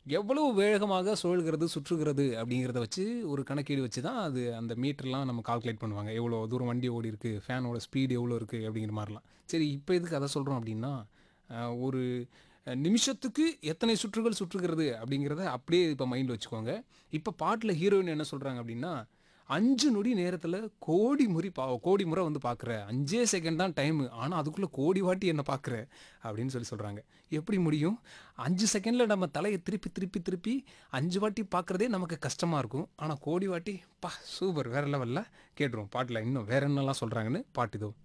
எவ்வளவு வேகமாக சுழல்கிறது சுற்றுகிறது அப்படிங்கிறத வச்சு ஒரு கணக்கீடு வச்சு தான் அது அந்த மீட்டர்லாம் நம்ம கால்குலேட் பண்ணுவாங்க எவ்வளோ தூரம் வண்டி ஓடி இருக்கு ஃபேனோட ஸ்பீடு எவ்வளோ இருக்குது அப்படிங்கிற மாதிரிலாம் சரி இப்போ எதுக்கு அதை சொல்கிறோம் அப்படின்னா அஹ், ஒரு அஹ், நிமிஷத்துக்கு எத்தனை சுற்றுகள் சுற்றுகிறது அப்படிங்கிறத அப்படியே இப்போ மைண்டில் வச்சுக்கோங்க இப்போ பாட்டில் ஹீரோயின் என்ன சொல்கிறாங்க அப்படின்னா அஞ்சு நொடி நேரத்தில் கோடி முறை பா கோடி முறை வந்து பார்க்குற அஞ்சே செகண்ட் தான் டைமு ஆனால் அதுக்குள்ளே கோடி வாட்டி என்ன பார்க்குற அப்படின்னு சொல்லி சொல்கிறாங்க எப்படி முடியும் அஞ்சு செகண்டில் நம்ம தலையை திருப்பி திருப்பி திருப்பி அஞ்சு வாட்டி பார்க்குறதே நமக்கு கஷ்டமாக இருக்கும் ஆனால் கோடி வாட்டி பா சூப்பர் வேறு லெவலில் கேட்டுருவோம் பாட்டில் இன்னும் வேற என்னெல்லாம் சொல்கிறாங்கன்னு பாட்டு இதோ